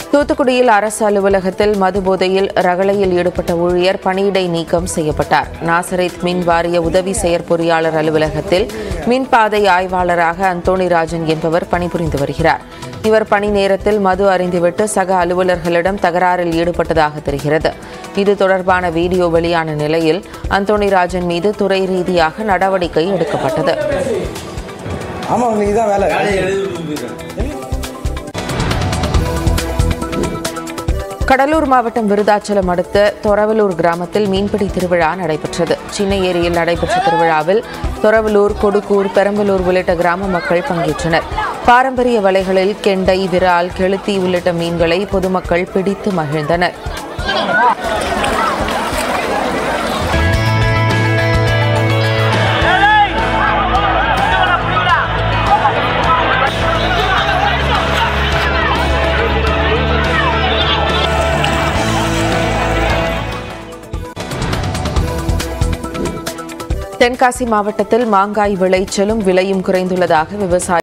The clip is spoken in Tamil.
தூத்துக்குடியில் அரசு அலுவலகத்தில் மது போதையில் ரகளையில் ஈடுபட்ட ஊழியர் பணியிடை நீக்கம் செய்யப்பட்டார் நாசரேத் மின் வாரிய உதவி செயற்பொறியாளர் அலுவலகத்தில் மின்பாதை ஆய்வாளராக அந்தோணி ராஜன் என்பவர் பணிபுரிந்து வருகிறார் இவர் பணி நேரத்தில் மது அறிந்துவிட்டு சக அலுவலர்களிடம் தகராறில் ஈடுபட்டதாக தெரிகிறது இது தொடர்பான வீடியோ வெளியான நிலையில் அந்தோணி ராஜன் மீது துறை ரீதியாக நடவடிக்கை எடுக்கப்பட்டது ஆமாம் உங்களுக்கு இதான் வேலை கடலூர் மாவட்டம் விருதாச்சலம் அடுத்த தொரவலூர் கிராமத்தில் மீன்பிடி திருவிழா நடைபெற்றது சின்ன ஏரியில் நடைபெற்ற திருவிழாவில் தொரவலூர் கொடுக்கூர் பெரம்பலூர் உள்ளிட்ட கிராம மக்கள் பங்கேற்றனர் பாரம்பரிய வலைகளில் கெண்டை விரால் கெளுத்தி உள்ளிட்ட மீன்களை பொதுமக்கள் பிடித்து மகிழ்ந்தனர் தென்காசி மாவட்டத்தில் மாங்காய் விளைச்சலும் விலையும் குறைந்துள்ளதாக விவசாய